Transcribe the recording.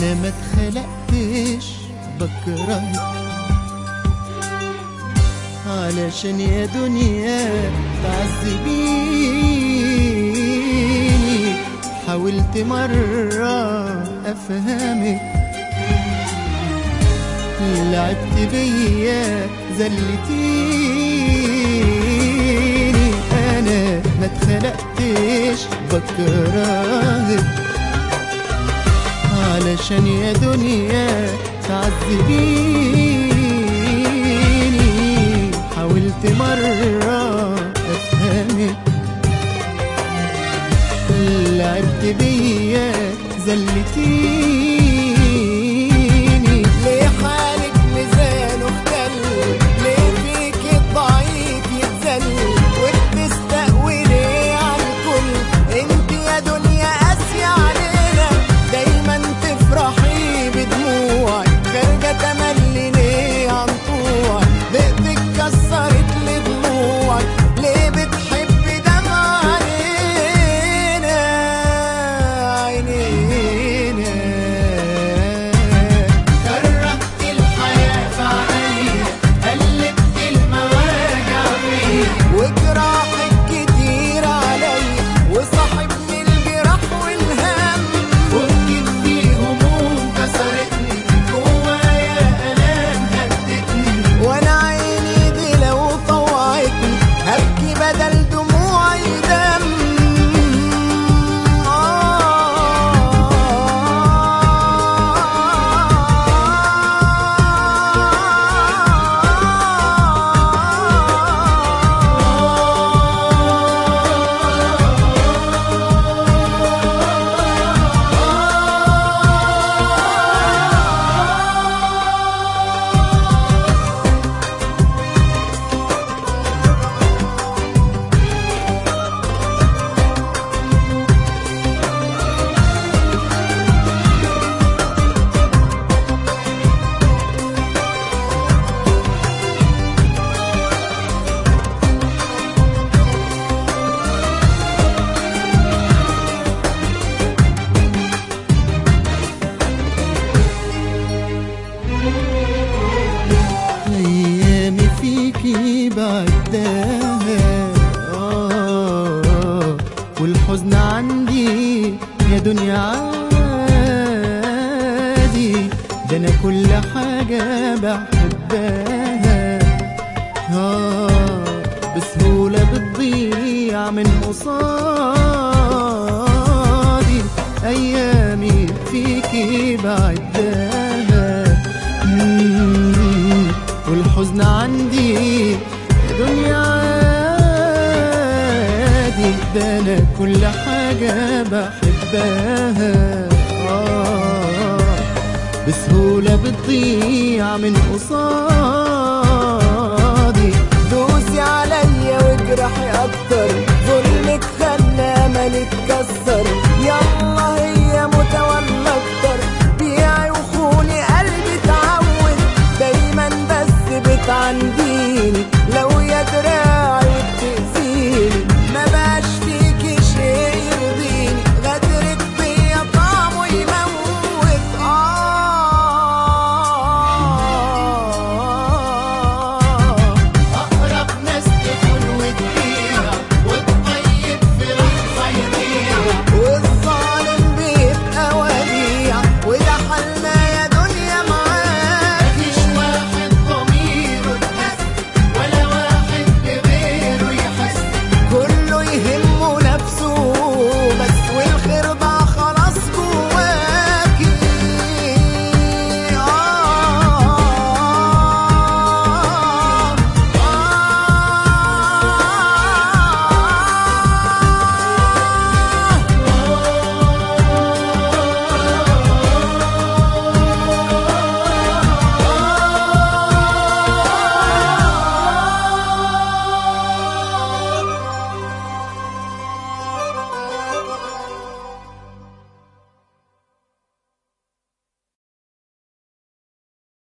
انا ما اتخلقتش بكرهك علشان يا دنيا تعذبيني حاولت مرة أفهمك لعبت بيا زلتيني أنا ما اتخلقتش بكرهك علشان يا دنيا تعذبيني حاولت مرة أفهمك لعبت بيا زلتيني ليه حالك ميزان اختل ليه فيك الضعيف يتذل وبتستقوي ليه على الكل انت يا دنيا قاسية علينا دايما تفرحي بدموعك خارجة تملي ليه عن طوعك ضيقتك كسرت لي ضلوعك ليه بتحبي دمع علينا عينينا كرهت الحياة في عينيا قلبت المواجع فيا وجراحك كتير عليا وصاحبني الجراح والهم وبكيت في هموم كسرتني جوايا آلام هدتني وانا عيني دي لو طوعتني هبكي بدل دموعي دم أيامي فيكي بعدها آه والحزن عندي يا دنيا عادي ده أنا كل حاجة بحبها آه بسهولة بتضيع من قصادي أيامي فيكي بعدها مم، والحزن عندي يا دنيا عادي ده أنا كل حاجة بحبها آه بسهولة بتضيع من قصادي دوسي عليا واجرحي اكتر